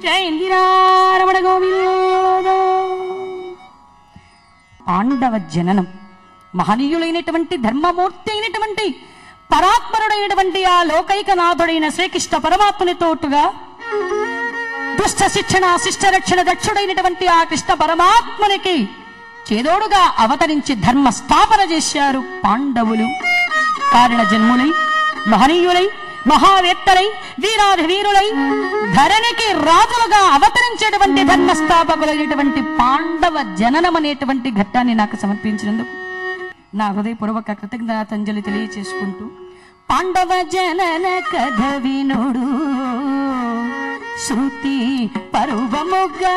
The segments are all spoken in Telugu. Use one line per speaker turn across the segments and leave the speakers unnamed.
ఇందిరారమణ గోవింద పాండవ జననం మహనీయులైనటువంటి ధర్మమూర్తి అయినటువంటి పరాత్పరుడైనటువంటి ఆ లోకైకనాథుడైన శ్రీకృష్ణ పరమాత్మని తోటుగా దుష్ట శిక్షణ శిష్ట రక్షణ దక్షుడైనటువంటి ఆ కృష్ణ పరమాత్మనికి చేదోడుగా అవతరించి ధర్మ స్థాపన చేశారు పాండవులు కారణ జన్ములై మహనీయులై మహావేత్తలై వీరాధి వీరులై ధరణికి రాజులుగా అవతరించేటువంటి ధర్మస్థాపకులైనటువంటి పాండవ జననం అనేటువంటి ఘట్టాన్ని నాకు సమర్పించినందుకు నా హృదయపూర్వక కృతజ్ఞతాంజలి తెలియచేసుకుంటూ పాండవ జనన కథ వినుడు శృతి పరువముగా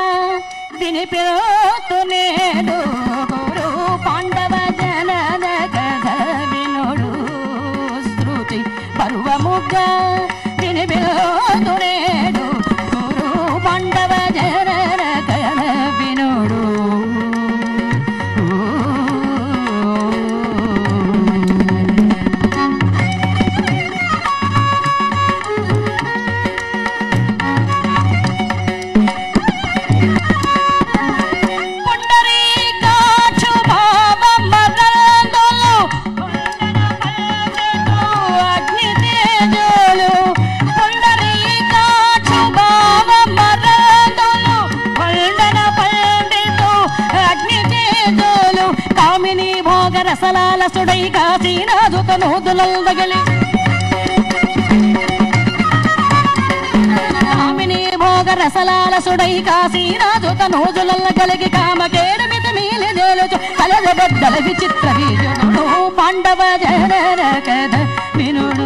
వినిపోతునేడు గురు పాండవ జనన కథ వినుడు శృతి పరువముగా వినిపోతునేడు గురు పాండవ జనన కథ వినుడు పుండరీకాక్షు భావమదందులు, అగ్ని తేజులు. పుండరీకాక్షు భావమదందులు, వందన పండితు అగ్ని తేజులు. కామిని భోగ రసలాల సుడై కాశీనాథుత నూదులల్దగలి కామిని భోగ రసలాల సుడై కాశీనాథు తనూజులల్ల కలిగి కామకేడు మిత మీలి దేలుచు కలద బద్దల విచిత్ర వీరుడు పాండవ జనన కథ వినుడు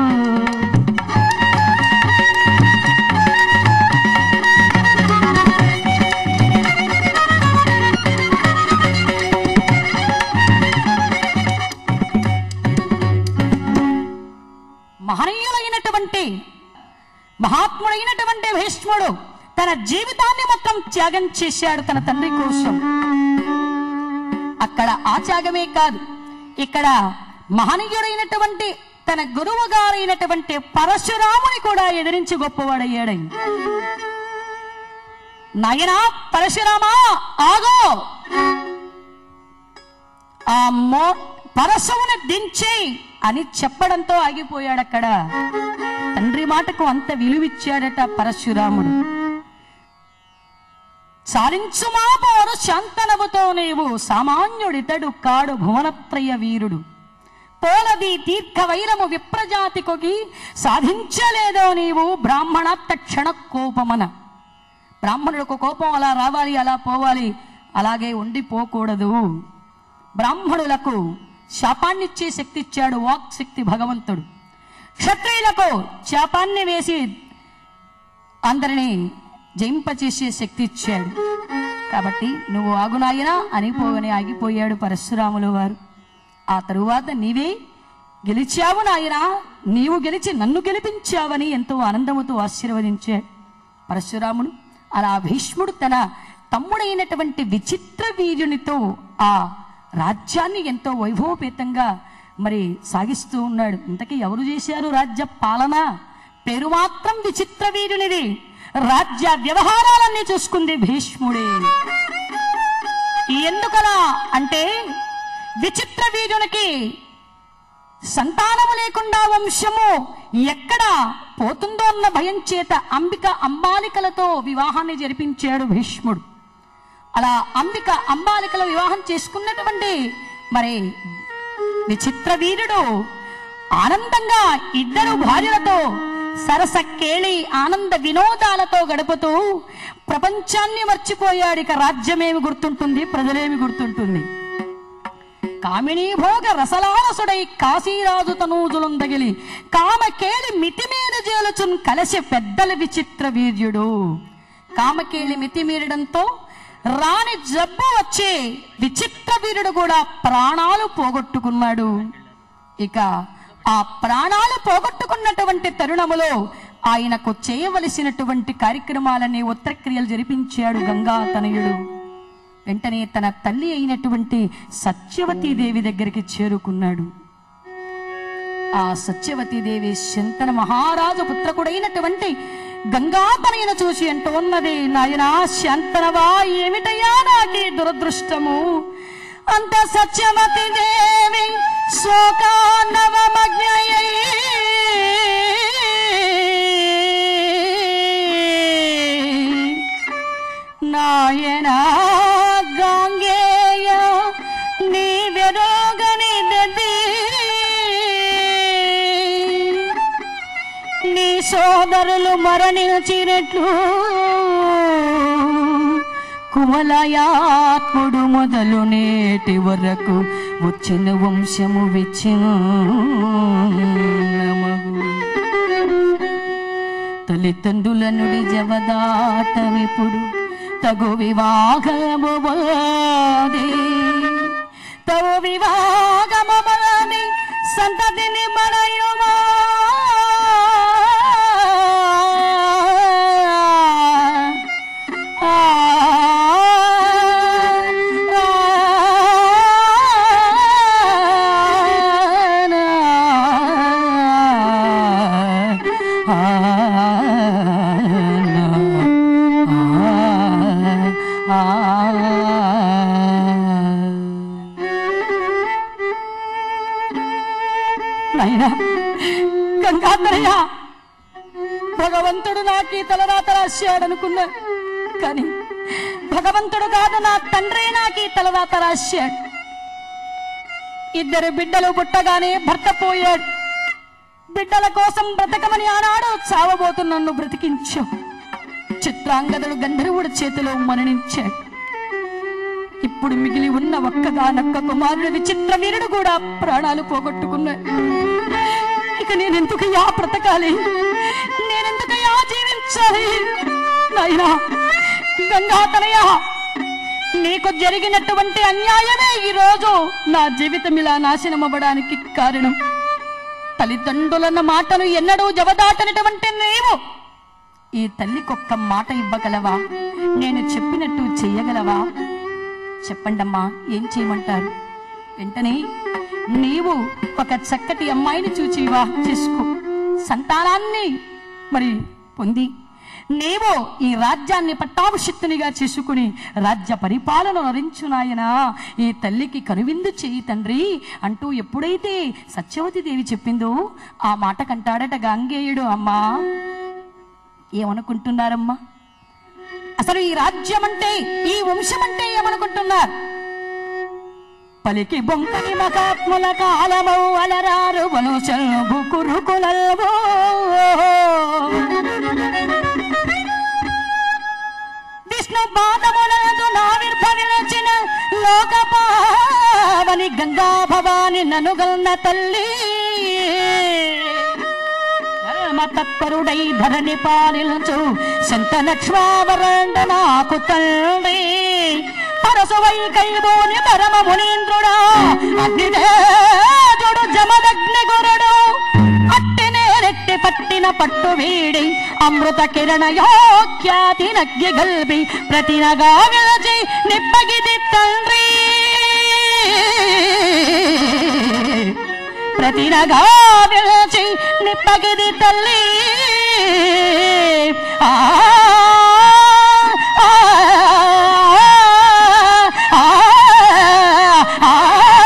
మహనీయులైనటువంటి మహాత్ముడైనటువంటి భీష్ముడు తన జీవితాన్ని మొత్తం త్యాగం చేశాడు తన తండ్రి కోసం అక్కడ ఆ త్యాగమే కాదు ఇక్కడ మహనీయుడైనటువంటి తన గురువు గారైనటువంటి పరశురాముని కూడా ఎదిరించి గొప్పవాడయ్యాడు నయనా పరశురామా ఆగో ఆ మో పరశువుని దించి అని చెప్పడంతో ఆగిపోయాడు అక్కడ తండ్రి మాటకు అంత విలువిచ్చాడట పరశురాముడు చాలించుమా పోరు శాంతనవుతో నీవు సామాన్యుడితడు కాడు భువనత్రయ వీరుడు పోలది తీర్థ వైరము విప్రజాతికొకి సాధించలేదో నీవు బ్రాహ్మణ తక్షణ కోపమన బ్రాహ్మణులకు కోపం అలా రావాలి అలా పోవాలి అలాగే ఉండిపోకూడదు బ్రాహ్మణులకు శాపాన్నిచ్చే శక్తి ఇచ్చాడు వాక్ శక్తి భగవంతుడు క్షత్రియులకు శాపాన్ని వేసి అందరినీ జయింపచేసే శక్తి ఇచ్చాడు కాబట్టి నువ్వు ఆగునాయనా అనిపోవని ఆగిపోయాడు పరశురాములు వారు ఆ తరువాత నీవే గెలిచావు నాయనా నీవు గెలిచి నన్ను గెలిపించావని ఎంతో ఆనందముతో ఆశీర్వదించాడు పరశురాముడు అలా భీష్ముడు తన తమ్ముడైనటువంటి విచిత్ర వీరునితో ఆ రాజ్యాన్ని ఎంతో వైభవపేతంగా మరి సాగిస్తూ ఉన్నాడు ఇంతకీ ఎవరు చేశారు రాజ్య పాలన పేరు మాత్రం విచిత్ర వీరునిది రాజ్య వ్యవహారాలన్నీ చూసుకుంది భీష్ముడే ఎందుకలా అంటే విచిత్ర వీరునికి సంతానము లేకుండా వంశము ఎక్కడ పోతుందో అన్న భయం చేత అంబిక అంబాలికలతో వివాహాన్ని జరిపించాడు భీష్ముడు అలా అంబిక అంబాలికల వివాహం చేసుకున్నటువంటి మరి విచిత్ర వీరుడు ఆనందంగా ఇద్దరు భార్యలతో సరస కేళి ఆనంద వినోదాలతో గడుపుతూ ప్రపంచాన్ని మర్చిపోయాడు ఇక రాజ్యమేమి గుర్తుంటుంది ప్రజలేమి గుర్తుంటుంది కామినీ భోగ రసలారసుడై కాశీరాజు తనూజులుందగిలి కామకేళి మితిమీర జేలుచున్ కలసి పెద్దల విచిత్ర వీర్యుడు కామకేళి మితిమీరడంతో రాని జబ్బు వచ్చి విచిత్ర వీరుడు కూడా ప్రాణాలు పోగొట్టుకున్నాడు ఇక ఆ ప్రాణాలు పోగొట్టుకున్నటువంటి తరుణములో ఆయనకు చేయవలసినటువంటి కార్యక్రమాలన్నీ ఉత్తరక్రియలు జరిపించాడు గంగా తనయుడు వెంటనే తన తల్లి అయినటువంటి సత్యవతీదేవి దగ్గరికి చేరుకున్నాడు ఆ సత్యవతీదేవి శంతన మహారాజు పుత్రకుడైనటువంటి గంగాతనయను చూసి అంటూ ఉన్నది నాయనా శాంతనవా ఏమిటయ్యా నాకీ దురదృష్టము అంత సత్యవతి దేవి శోకాన్నవమజ్ఞయై నాయన గాంగేయ నీ వెరోగని దది నీ సోదరులు మరణించినట్లు కువలయాత్ముడు మొదలు నేటి వరకు వచ్చిన వంశము విచ్చినమగు తల్లిదండ్రుల నుడి జవదాటమిప్పుడు తగు వివాహము బాది తగు వివాహము బాది సంతతిని మనయుమా నైనా గంగాధరయ్య భగవంతుడు నాకు ఈ తలరాత రాశాడనుకున్నా కానీ భగవంతుడు కాదు నా తండ్రి నాకు ఈ తలరాత రాశాడు ఇద్దరు బిడ్డలు పుట్టగానే భర్త పోయాడు బిడ్డల కోసం బ్రతకమని ఆనాడు చావబోతు నన్ను బ్రతికించావు చిత్రాంగదుడు గంధర్వుడి చేతిలో మరణించాడు ఇప్పుడు మిగిలి ఉన్న ఒక్కగానొక్క కుమారుడు విచిత్ర వీరుడు కూడా ప్రాణాలు పోగొట్టుకున్నాడు ఇక నేనెందుకయ్యా బ్రతకాలి నేనెందుకయ్యా జీవించాలి నాయనా గంగాతనయ నీకు జరిగినటువంటి అన్యాయమే ఈ రోజు నా జీవితం ఇలా నాశనం అవ్వడానికి కారణం తల్లిదండ్రులన్న మాటను ఎన్నడూ జవదాటనటువంటి నీవు ఈ తల్లికొక్క మాట ఇవ్వగలవా నేను చెప్పినట్టు చెయ్యగలవా చెప్పండమ్మా ఏం చేయమంటారు వెంటనే నీవు ఒక చక్కటి అమ్మాయిని చూచి వివాహం చేసుకో సంతానాన్ని మరి పొంది నీవు ఈ రాజ్యాన్ని పట్టాభిషిక్తునిగా చేసుకుని రాజ్య పరిపాలన నరించు నాయనా ఈ తల్లికి కనువిందు చేయి తండ్రి అంటూ ఎప్పుడైతే సత్యవతి దేవి చెప్పిందో ఆ మాట కంటాడట గాంగేయుడు అమ్మా ఏమనుకుంటున్నారమ్మా అసలు ఈ రాజ్యం అంటే ఈ వంశం అంటే ఏమనుకుంటున్నారు పలికి బొంకని మకాత్ముల కాలమౌ అలరారు వనుషల్బు కురుకులల్వో విష్ణు పాదములందు నావిర్భవించిన లోకపావని గంగా భవాని ననుగల్న తల్లి ధర్మతత్పరుడై ధరణి పాలించు శంతలక్ష్మావరండ నాకు తండ్రి పరసువై కైబోని పరమ మునీంద్రుడా అగ్నిదేజుడు జమదగ్ని గురుడు అట్టి నేరెట్టి పట్టిన పట్టు వీడి అమృత కిరణ యోఖ్యాతి నగ్గి గల్బి ప్రతినగా విలచి నిప్పగిది తండ్రి ప్రతినగా విలచి నిప్పగిది తల్లి ఆ ఆ, ఆ, ఆ,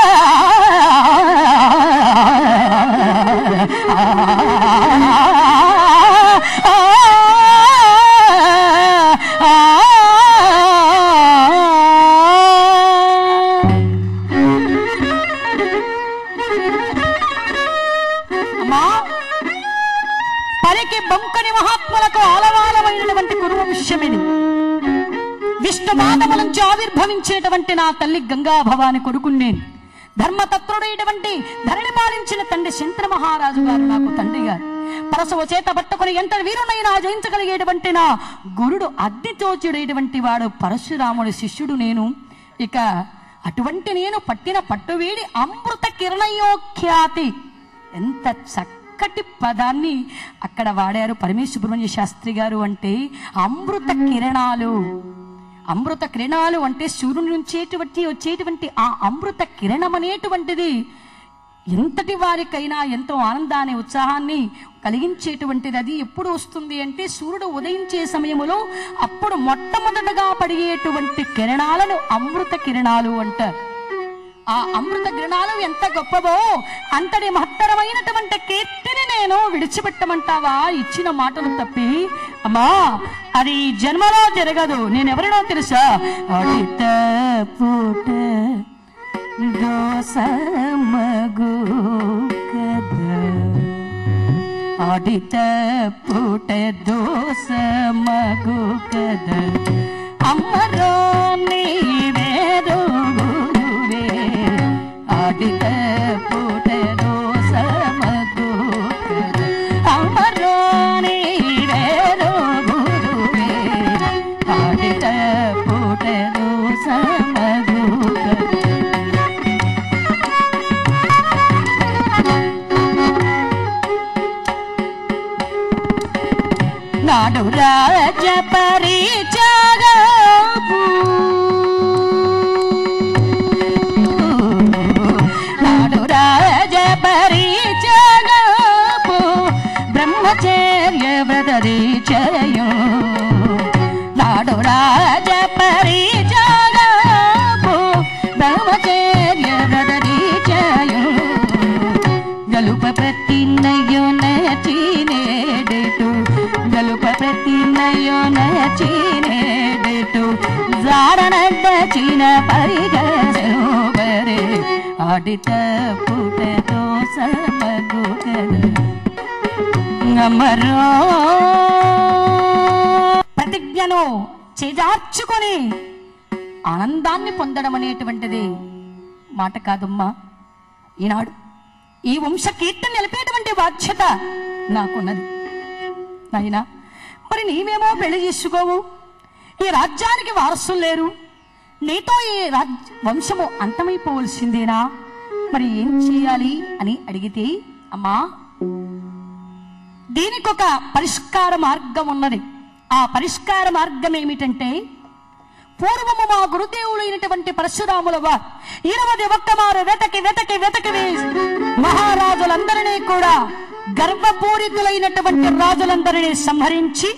అమ్మా పరికి బొంకని మహాత్ములకు ఆలవాలమైనటువంటి కురువంశం ఇది విష్ణు మాధవ నుంచి ఆవిర్భవించేటువంటి నా తల్లి గంగా భవాని కొడుకుని నేను ధర్మతత్రుడైనటువంటి ధరణి పాలించిన తండ్రి శంకర మహారాజు గారు నాకు తండ్రి గారు పరసవ చేత పట్టుకుని ఎంత వీరునైనా జయించగలిగేటువంటి నా గురుడు అగ్నితోచుడైనటువంటి వాడు పరశురాముడి శిష్యుడు నేను ఇక అటువంటి నేను పట్టిన పట్టువీడి అమృత కిరణయోఖ్యాతి ఎంత చక్కటి పదాన్ని అక్కడ వాడారు పరమేశ్వర సుబ్రహ్మణ్య శాస్త్రి గారు అంటే అమృత కిరణాలు అమృత కిరణాలు అంటే సూర్యుని నుంచేటువంటి వచ్చేటువంటి ఆ అమృత కిరణం అనేటువంటిది ఎంతటి వారికైనా ఎంతో ఆనందాన్ని ఉత్సాహాన్ని కలిగించేటువంటిది అది ఎప్పుడు వస్తుంది అంటే సూర్యుడు ఉదయించే సమయములో అప్పుడు మొట్టమొదటగా పడిగేటువంటి కిరణాలను అమృత కిరణాలు అంటారు ఆ అమృత కిరణాలు ఎంత గొప్పవో అంతటి మహత్తరమైనటువంటి కీర్తిని నేను విడిచిపెట్టమంటావా ఇచ్చిన మాటలు తప్పి అమ్మా అది ఈ జన్మలో జరగదు నేనెవరినో తెలుసా అడిత పూట దోసమగు కదా ఆడిత పూట దోసమగు కదా అమ్మరో నీవేరు గురువే ఆడిత పూట దోసమగు కదా అమ్మరో నీవేరు గురువే ఆడిత పూట దోసమగు కదా నాడు రాజ పరిచయము నాడు రాజ పరిచయము బ్రహ్మచర్య వ్రతరిచయం నాడు రాజ పరిచయము బ్రహ్మచర్య వ్రతరిచయం గలుప ప్రతి నయోన చీనేడేటు గలుప ప్రతి నయోన చీనేడేటు జాడనడ్డ చీన పరిగరే ఆడిత పుటతో సమగు అమరో ప్రతిజ్ఞను చేజార్చుకొని ఆనందాన్ని పొందడం అనేటువంటిది మాట కాదమ్మా ఈనాడు ఈ వంశ కీర్తన నిలిపేటువంటి బాధ్యత నాకున్నది నాయనా మరి నీవేమో పెళ్లి చేసుకోవు ఈ రాజ్యానికి వారసులు లేరు నీతో ఈ రాజ్ వంశము అంతమైపోవలసిందేనా మరి ఏం చేయాలి అని అడిగితే అమ్మా దీనికి ఒక పరిష్కార మార్గం ఉన్నది ఆ పరిష్కార మార్గం ఏమిటంటే పూర్వము మా గురుదేవులైనటువంటి పరశురాముల వారు ఇరవై ఒక్కమారు వెతకి వెతకి వెతకి వేసి మహారాజులందరినీ కూడా గర్వపూరితులైనటువంటి రాజులందరినీ సంహరించి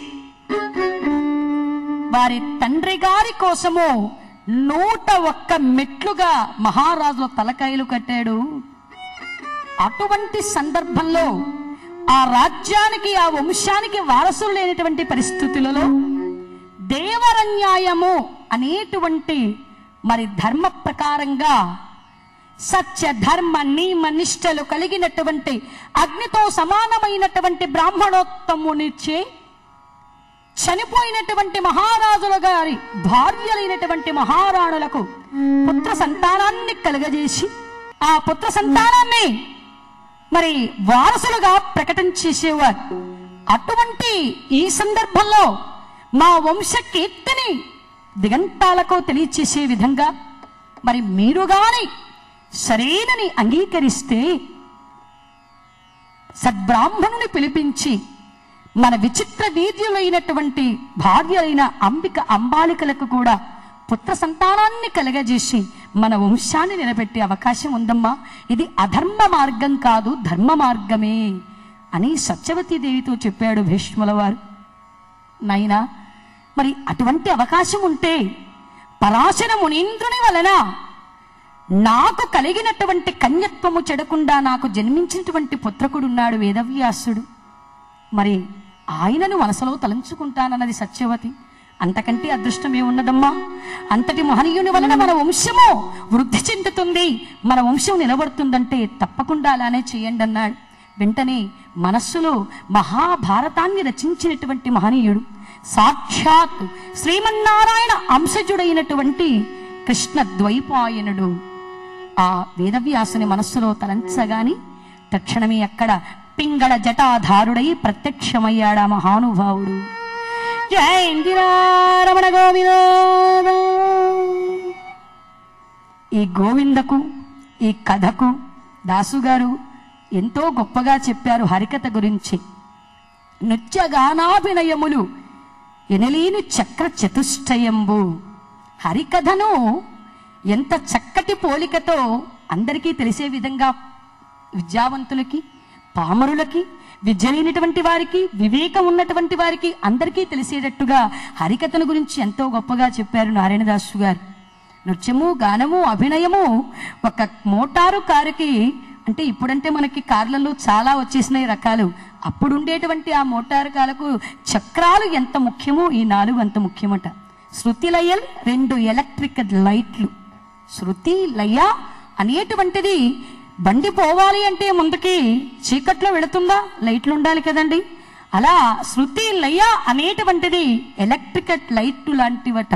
వారి తండ్రి గారి కోసము నూట ఒక్క మెట్లుగా మహారాజుల తలకాయలు కట్టాడు అటువంటి సందర్భంలో ఆ రాజ్యానికి ఆ వంశానికి వారసులు లేనటువంటి పరిస్థితులలో దేవరన్యాయము అనేటువంటి మరి ధర్మ ప్రకారంగా సత్య ధర్మ నియమ నిష్టలు కలిగినటువంటి అగ్నితో సమానమైనటువంటి బ్రాహ్మణోత్తమునిచ్చే చనిపోయినటువంటి మహారాజుల గారి భార్యలైనటువంటి మహారాణులకు పుత్ర సంతానాన్ని కలుగజేసి ఆ పుత్ర సంతానాన్ని మరి వారసులుగా ప్రకటన చేసేవారు అటువంటి ఈ సందర్భంలో మా వంశ కీర్తిని దిగంతాలకు తెలియచేసే విధంగా మరి మీరు గాని సరేనని అంగీకరిస్తే సద్బ్రాహ్మణుని పిలిపించి మన విచిత్ర వీర్యులైనటువంటి భార్యలైన అంబిక అంబాలికలకు కూడా పుత్ర సంతానాన్ని కలగజేసి మన వంశాన్ని నిలబెట్టే అవకాశం ఉందమ్మా ఇది అధర్మ మార్గం కాదు ధర్మ మార్గమే అని సత్యవతీదేవితో చెప్పాడు భీష్ముల వారు నాయనా మరి అటువంటి అవకాశం ఉంటే పరాశర మునీంద్రుని వలన నాకు కలిగినటువంటి కన్యత్వము చెడకుండా నాకు జన్మించినటువంటి పుత్రకుడున్నాడు వేదవ్యాసుడు మరి ఆయనను మనసులో తలంచుకుంటానన్నది సత్యవతి అంతకంటే అదృష్టం ఏమున్నదమ్మా అంతటి మహనీయుని వలన మన వంశము వృద్ధి చెందుతుంది మన వంశం నిలబడుతుందంటే తప్పకుండా అలానే చేయండి అన్నాడు వెంటనే మనస్సులో మహాభారతాన్ని రచించినటువంటి మహనీయుడు సాక్షాత్ శ్రీమన్నారాయణ అంశజుడైనటువంటి కృష్ణ ద్వైపాయనుడు ఆ వేదవ్యాసుని మనస్సులో తలంచగాని తక్షణమే అక్కడ పింగళ జటాధారుడై ప్రత్యక్షమయ్యాడా మహానుభావుడు జయ ఇందిరారమణ గోవింద ఈ గోవిందకు ఈ కథకు దాసుగారు ఎంతో గొప్పగా చెప్పారు హరికథ గురించి నృత్యగానాభినయములు ఎనలేని చక్ర చతుష్టయంబు హరికథను ఎంత చక్కటి పోలికతో అందరికీ తెలిసే విధంగా విద్యావంతులకి పామరులకి విద్య లేనటువంటి వారికి వివేకం ఉన్నటువంటి వారికి అందరికీ తెలిసేటట్టుగా హరికథను గురించి ఎంతో గొప్పగా చెప్పారు నారాయణదాసు గారు నృత్యము గానము అభినయము ఒక మోటారు కారుకి అంటే ఇప్పుడంటే మనకి కార్లలో చాలా వచ్చేసినాయి రకాలు అప్పుడు ఉండేటువంటి ఆ మోటారు కారుకు చక్రాలు ఎంత ముఖ్యమో ఈ నాలుగు అంత ముఖ్యమట శృతి లయల్ రెండు ఎలక్ట్రిక్ లైట్లు శృతి లయ అనేటువంటిది బండి పోవాలి అంటే ముందుకి చీకట్లో వెళుతుందా లైట్లు ఉండాలి కదండి అలా శృతి లయ అనేటువంటిది ఎలక్ట్రిక్ లైట్ లాంటివట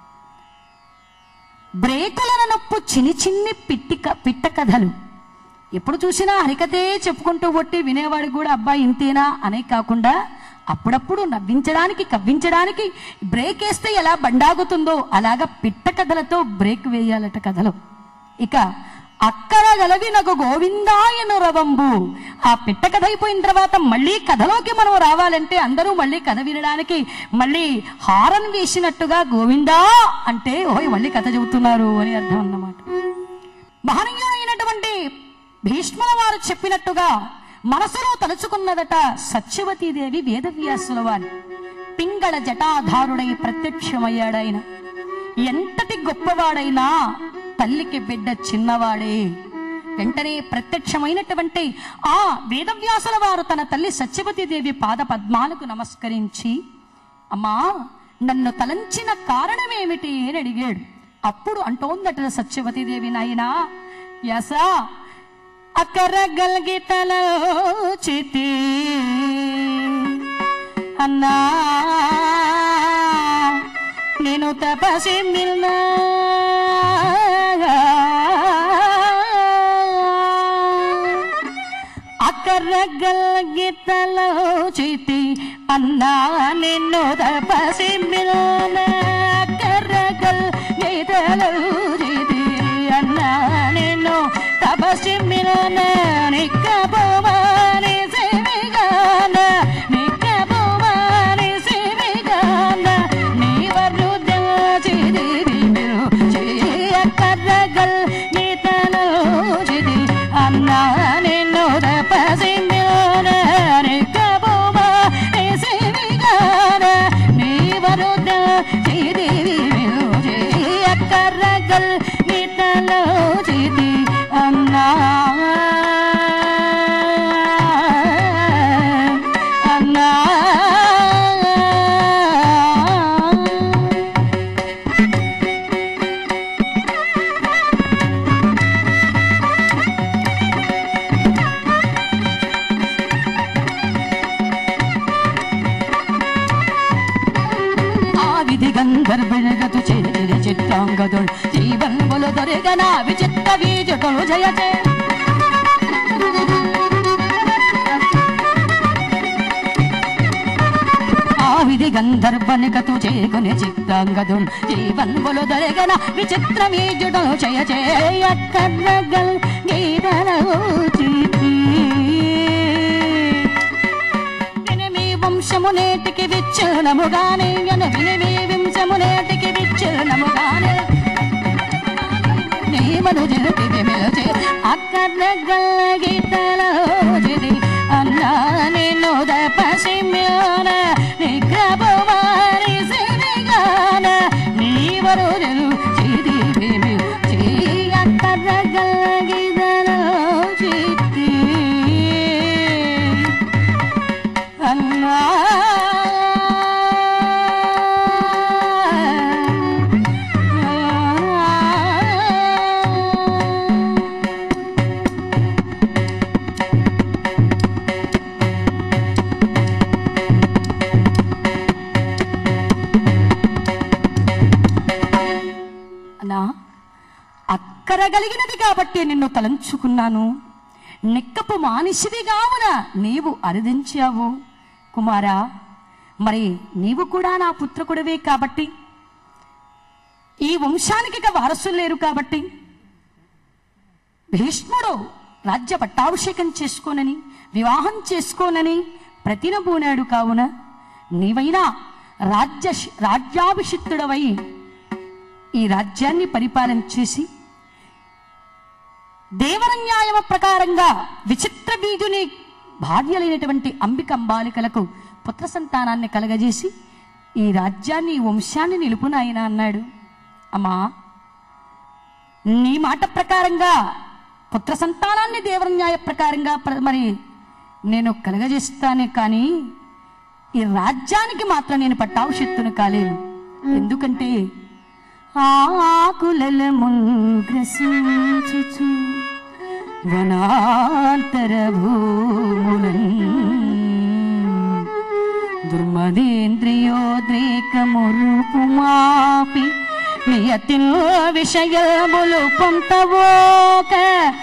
బ్రేకులను నొప్పు చిన్ని చిన్ని పిట్టిక పిట్ట కథలు ఎప్పుడు చూసినా హరికథే చెప్పుకుంటూ కొట్టి వినేవాడు కూడా అబ్బాయి ఇంతేనా అనే కాకుండా అప్పుడప్పుడు నవ్వించడానికి కవ్వించడానికి బ్రేక్ వేస్తే ఎలా బండాగుతుందో అలాగా పిట్ట కథలతో బ్రేక్ వేయాలట కథలో ఇక అక్కర గలవి నాకు గోవిందాయను రవంబు ఆ పిట్ట కథ అయిపోయిన తర్వాత మళ్ళీ కథలోకి మనం రావాలంటే అందరూ మళ్ళీ కథ వినడానికి మళ్ళీ హారన్ వేసినట్టుగా గోవిందా అంటే ఓయ్ మళ్ళీ కథ చెబుతున్నారు అని అర్థం అన్నమాట మహనీయుడైనటువంటి భీష్ముల వారు చెప్పినట్టుగా మనసులో తలుచుకున్నదట సత్యవతీదేవి వేదవ్యాసుల వారి పింగళ జటాధారుడై ప్రత్యక్షమయ్యాడాయన ఎంతటి గొప్పవాడైనా తల్లికి బిడ్డ చిన్నవాడే వెంటనే ప్రత్యక్షమైనటువంటి ఆ వేదవ్యాసుల వారు తన తల్లి సత్యవతీదేవి పాద పద్మాలకు నమస్కరించి అమ్మా నన్ను తలంచిన కారణమేమిటి అని అడిగాడు అప్పుడు అంటోందట సత్యవతీదేవి నాయనా యసా అక్కరగల్గితలో చితి అన్నా నేను తపసి మిల్నా అక్కరగల్గితలో చితి అన్నా నిన్ను తపసి మిల్నా అక్కరగల్ గీతలో చితి అన్నా నిన్ను తపసి మిల్నా నిక్కబోమాని సేవిగాన నిక్కబోమాని సేవిగాన నీవరు చిదివి మీరు చేయకర్రగల్ గీతలో చిది అన్నా నిన్ను తపసి మిల్నా నిక్కబోమాని సేవిగాన నీవరు చిదివి మీరు చేయకర్రగల్ గీతలో చిది అన్నా అన్నా ఆ విధి గంధర్వగతు చేరి చిత్తాంగదుల్ జీవన్ములు దొరిగన విచిత్త వీజుటలు జయతే ఆ విధి గంధర్వనికతు చేకుని చిత్తాంగదుల్ జీవన్ములు దొరిగన విచిత్ర వీజుటలు జయ చేయక్కర్రగల్ గీతలు చితి వినిమి వంశము నేటికి విచ్ఛిన్నముగానే ఎన వినిమి వంశము నేటికి విచ్ఛిన్నముగానే నీ మనుజులకి విమిలచి అక్కర్ల గీతలోజిది అన్నా నిన్ను దపసి మ్యోన నిగ్రహవారి సిరిగాన నీ వరుజులు చిది విమిలచి అక్కర్ల గీతలోజిది అన్నా అన్నా అక్కరగలిగినది కాబట్టి నిన్ను తలంచుకున్నాను నెక్కపు మానిషివి కావున నీవు అరిదించావు కుమారా మరి నీవు కూడా నా పుత్రకుడివే కాబట్టి ఈ వంశానికి ఇక వారసులు లేరు కాబట్టి భీష్ముడు రాజ్య పట్టాభిషేకం చేసుకోనని వివాహం చేసుకోనని ప్రతినబూనాడు కావున నీవైనా రాజ్య రాజ్యాభిషిక్తుడవై ఈ రాజ్యాన్ని పరిపాలన చేసి దేవర న్యాయమ ప్రకారంగా విచిత్ర బీజుని భార్యలైనటువంటి అంబిక అంబాలికలకు పుత్ర సంతానాన్ని కలగజేసి ఈ రాజ్యాన్ని ఈ వంశాన్ని నిలుపునాయన అన్నాడు అమ్మా నీ మాట ప్రకారంగా పుత్ర సంతానాన్ని దేవర న్యాయ ప్రకారంగా ప్ర- మరి నేను కలగజేస్తానే కానీ ఈ రాజ్యానికి మాత్రం నేను పట్టావు శక్తును కాలేను ఎందుకంటే ఆకులమున్ గ్రసించుచు వనాంతర భూములన్ దుర్మదేంద్రియోద్రేకమురుపుమాపి నియతిన్ విషయములు పొంతవోక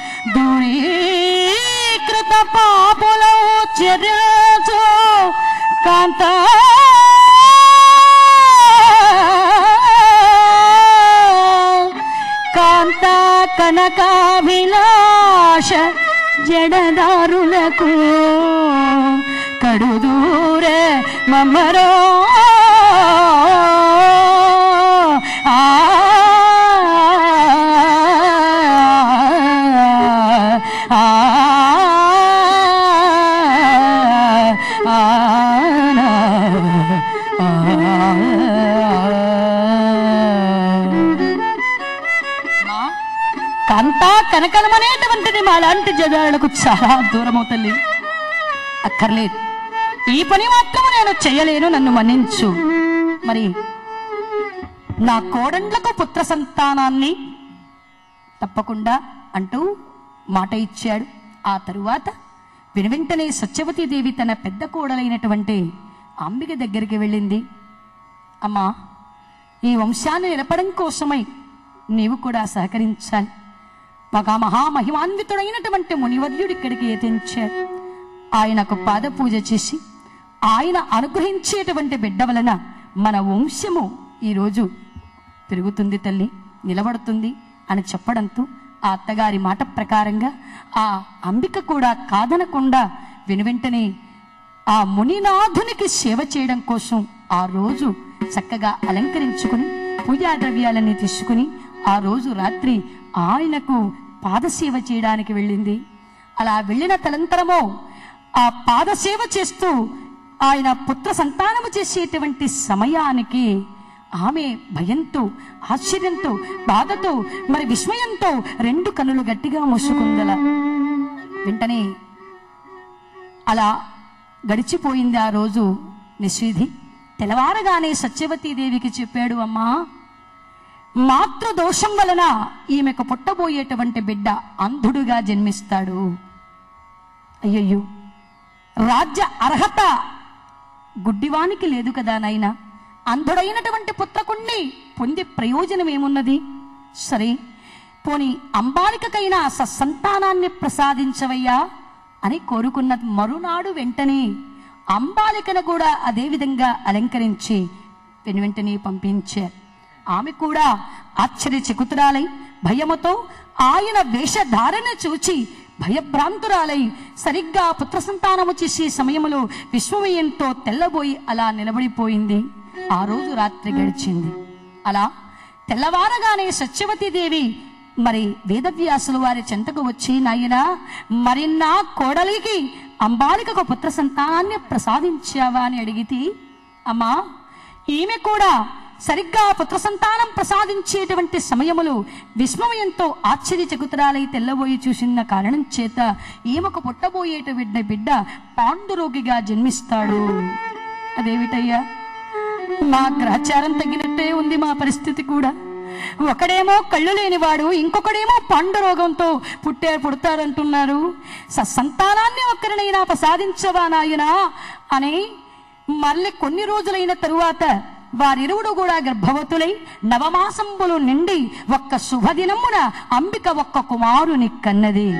దూరీకృత పాపులు చర్యచు కాంత కాంత కనకాభిలాష జడదారులకు కడుదూర మమ్మరో ఆ ఆ కాంతా కనకనమనేటువంటిది మా లాంటి జనాలకు చాలా దూరము తల్లి అక్కర్లేదు ఈ పని మాత్రము నేను చేయలేను నన్ను మన్నించు మరి నా కోడండ్లకు పుత్ర సంతానాన్ని తప్పకుండా అంటూ మాట ఇచ్చాడు ఆ తరువాత వెనువెంటనే సత్యవతీదేవి తన పెద్ద కోడలైనటువంటి అంబిక దగ్గరికి వెళ్ళింది అమ్మా ఈ వంశాన్ని నిలపడం కోసమై నీవు కూడా సహకరించాలి ఒక మహామహిమాన్వితుడైనటువంటి మునివర్యుడు ఇక్కడికి ఎతించాడు ఆయనకు పాద పూజ చేసి ఆయన అనుగ్రహించేటువంటి బిడ్డ వలన మన వంశము ఈరోజు పెరుగుతుంది తల్లి నిలబడుతుంది అని చెప్పడంతో ఆ అత్తగారి మాట ప్రకారంగా ఆ అంబిక కూడా కాదనకుండా వెనువెంటనే ఆ మునినాథునికి సేవ చేయడం కోసం ఆ రోజు చక్కగా అలంకరించుకుని పూజా ద్రవ్యాలన్నీ తీసుకుని ఆ రోజు రాత్రి ఆయనకు పాదసేవ చేయడానికి వెళ్ళింది అలా వెళ్ళిన తలంతరమో ఆ పాదసేవ చేస్తూ ఆయన పుత్ర సంతానము చేసేటువంటి సమయానికి ఆమె భయంతో ఆశ్చర్యంతో బాధతో మరి విస్మయంతో రెండు కనులు గట్టిగా మూసుకుందల వెంటనే అలా గడిచిపోయింది ఆ రోజు నిషేధి తెల్లవారగానే సత్యవతీదేవికి చెప్పాడు అమ్మా మాతృదోషం వలన ఈమెకు పుట్టబోయేటువంటి బిడ్డ అంధుడుగా జన్మిస్తాడు అయ్యయ్యో రాజ్య అర్హత గుడ్డివానికి లేదు కదా నాయనా అంధుడైనటువంటి పుత్రకుణ్ణి పొందే ప్రయోజనం ఏమున్నది సరే పోని అంబాలికకైనా సత్సంతానాన్ని ప్రసాదించవయ్యా అని కోరుకున్న మరునాడు వెంటనే అంబాలికను కూడా అదే విధంగా అలంకరించి వెను వెంటనే పంపించారు ఆమె కూడా ఆశ్చర్యచకుతురాలై భయముతో ఆయన వేషధారణ చూచి భయభ్రాంతురాలై సరిగ్గా పుత్ర సంతానము చేసే సమయంలో విశ్వమయంతో తెల్లబోయి అలా నిలబడిపోయింది ఆ రోజు రాత్రి గడిచింది అలా తెల్లవారగానే సత్యవతీదేవి మరి వేదవ్యాసులు వారి చెంతకు వచ్చి నాయనా మరి నా కోడలికి అంబాలికకు పుత్ర సంతానాన్ని ప్రసాదించావా అని అడిగితే అమ్మా ఈమె కూడా సరిగ్గా పుత్ర సంతానం ప్రసాదించేటువంటి సమయములో విస్మయంతో ఆశ్చర్యచకుతురాలై తెల్లబోయి చూసిన కారణం చేత ఈమెకు పుట్టబోయేట బిడ్డ బిడ్డ పాండురోగిగా జన్మిస్తాడు అదేమిటయ్యా మా గ్రహచారం తగ్గినట్టే ఉంది మా పరిస్థితి కూడా ఒకడేమో కళ్ళు లేనివాడు ఇంకొకడేమో పండు రోగంతో పుట్టే పుడతారంటున్నారు సత్సంతానాన్ని ఒక్కరినైనా ప్రసాదించవా నాయనా అని మళ్ళీ కొన్ని రోజులైన తరువాత వారిరువుడు కూడా గర్భవతులై నవమాసంబులు నిండి ఒక్క శుభదినమున అంబిక ఒక్క కుమారుని కన్నది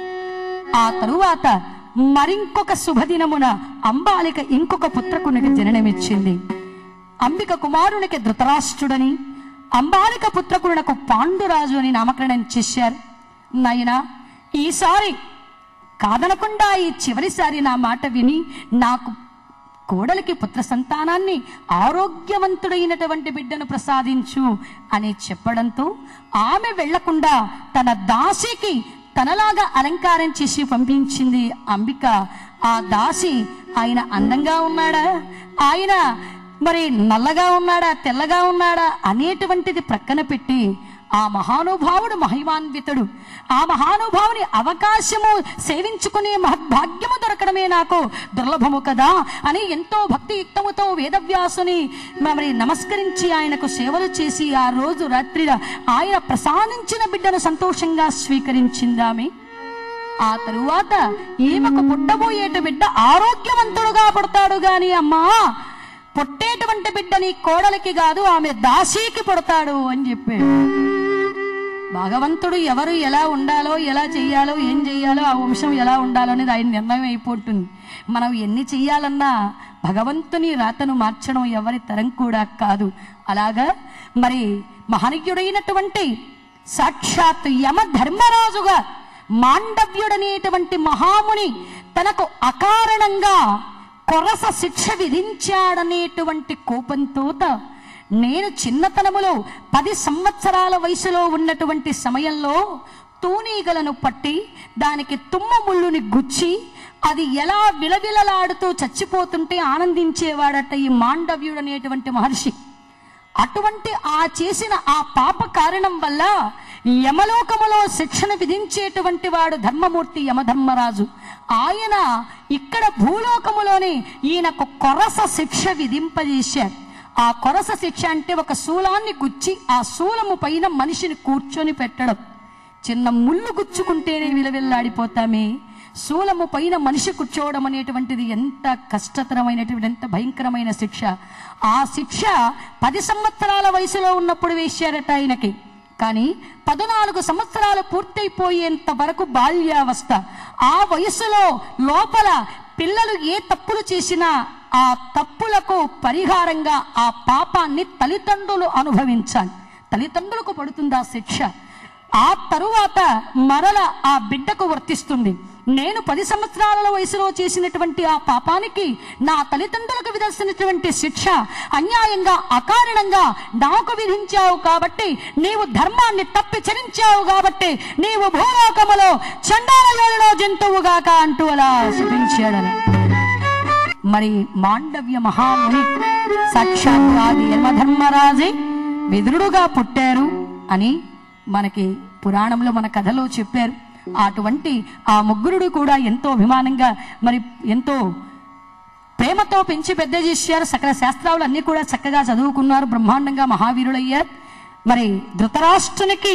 ఆ తరువాత మరింకొక శుభదినమున అంబాలిక ఇంకొక పుత్రకునికి జననమిచ్చింది అంబిక కుమారునికి ధృతరాష్ట్రుడని అంబాలిక పుత్రకునకు పాండురాజు అని నామకరణం చేశారు నాయనా ఈసారి కాదనకుండా ఈ చివరిసారి నా మాట విని నాకు కోడలికి పుత్ర సంతానాన్ని ఆరోగ్యవంతుడైనటువంటి బిడ్డను ప్రసాదించు అని చెప్పడంతో ఆమె వెళ్లకుండా తన దాసికి తనలాగా అలంకారం చేసి పంపించింది అంబిక ఆ దాసి ఆయన అందంగా ఉన్నాడా ఆయన మరి నల్లగా ఉన్నాడా తెల్లగా ఉన్నాడా అనేటువంటిది ప్రక్కన పెట్టి ఆ మహానుభావుడు మహిమాన్వితుడు ఆ మహానుభావుని అవకాశము సేవించుకునే మహద్భాగ్యము దొరకడమే నాకు దుర్లభము కదా అని ఎంతో భక్తియుక్తముతో వేదవ్యాసుని మరి నమస్కరించి ఆయనకు సేవలు చేసి ఆ రోజు రాత్రి ఆయన ప్రసాదించిన బిడ్డను సంతోషంగా స్వీకరించిందామె ఆ తరువాత ఈమెకు పుట్టబోయేట బిడ్డ ఆరోగ్యవంతుడుగా పుడతాడు గాని అమ్మా పుట్టేటువంటి బిడ్డ నీ కోడలికి కాదు ఆమె దాసీకి పుడతాడు అని చెప్పాడు భగవంతుడు ఎవరు ఎలా ఉండాలో ఎలా చెయ్యాలో ఏం చెయ్యాలో ఆ వంశం ఎలా ఉండాలో అనేది ఆయన నిర్ణయం అయిపోతుంది మనం ఎన్ని చెయ్యాలన్నా భగవంతుని రాతను మార్చడం ఎవరి తరం కూడా కాదు అలాగా మరి మహనీయుడైనటువంటి సాక్షాత్ యమ ధర్మరాజుగా మాండవ్యుడనేటువంటి మహాముని తనకు అకారణంగా కొరస శిక్ష విధించాడనేటువంటి కోపంతో నేను చిన్నతనములో పది సంవత్సరాల వయసులో ఉన్నటువంటి సమయంలో తూనీగలను పట్టి దానికి తుమ్మ ముళ్ళుని గుచ్చి అది ఎలా విలవిలలాడుతూ చచ్చిపోతుంటే ఆనందించేవాడట ఈ మాండవ్యుడు అనేటువంటి మహర్షి అటువంటి ఆ చేసిన ఆ పాప కారణం వల్ల యమలోకములో శిక్షణ విధించేటువంటి వాడు ధర్మమూర్తి యమధర్మరాజు ఆయన ఇక్కడ భూలోకములోనే ఈయనకు కొరస శిక్ష విధింపజేశారు ఆ కొరస శిక్ష అంటే ఒక శూలాన్ని గుచ్చి ఆ శూలము పైన మనిషిని కూర్చొని పెట్టడం చిన్న ముళ్ళు గుచ్చుకుంటేనే విలవిల్లాడిపోతామే శూలము పైన మనిషి కూర్చోవడం అనేటువంటిది ఎంత కష్టతరమైనటువంటి ఎంత భయంకరమైన శిక్ష ఆ శిక్ష పది సంవత్సరాల వయసులో ఉన్నప్పుడు వేశారట ఆయనకి కానీ పద్నాలుగు సంవత్సరాలు పూర్తయిపోయేంత వరకు బాల్యావస్థ ఆ వయసులో లోపల పిల్లలు ఏ తప్పులు చేసినా ఆ తప్పులకు పరిహారంగా ఆ పాపాన్ని తల్లిదండ్రులు అనుభవించాలి తల్లిదండ్రులకు పడుతుంది ఆ శిక్ష ఆ తరువాత మరల ఆ బిడ్డకు వర్తిస్తుంది నేను పది సంవత్సరాల వయసులో చేసినటువంటి ఆ పాపానికి నా తల్లిదండ్రులకు విధించినటువంటి శిక్ష అన్యాయంగా అకారణంగా నాకు విధించావు కాబట్టి నీవు ధర్మాన్ని తప్పి చరించావు కాబట్టి నీవు భూలోకములో చండాలలో జంతువుగాక అంటూ అలా శపించాడని మరి మాండవ్య మహాముని సాక్షాత్ ఆది యమధర్మరాజే విదురుడుగా పుట్టారు అని మనకి పురాణంలో మన కథలో చెప్పారు అటువంటి ఆ ముగ్గురుడు కూడా ఎంతో అభిమానంగా మరి ఎంతో ప్రేమతో పెంచి పెద్ద చేశారు సకల శాస్త్రాలు అన్ని కూడా చక్కగా చదువుకున్నారు బ్రహ్మాండంగా మహావీరులయ్యారు మరి ధృతరాష్ట్రునికి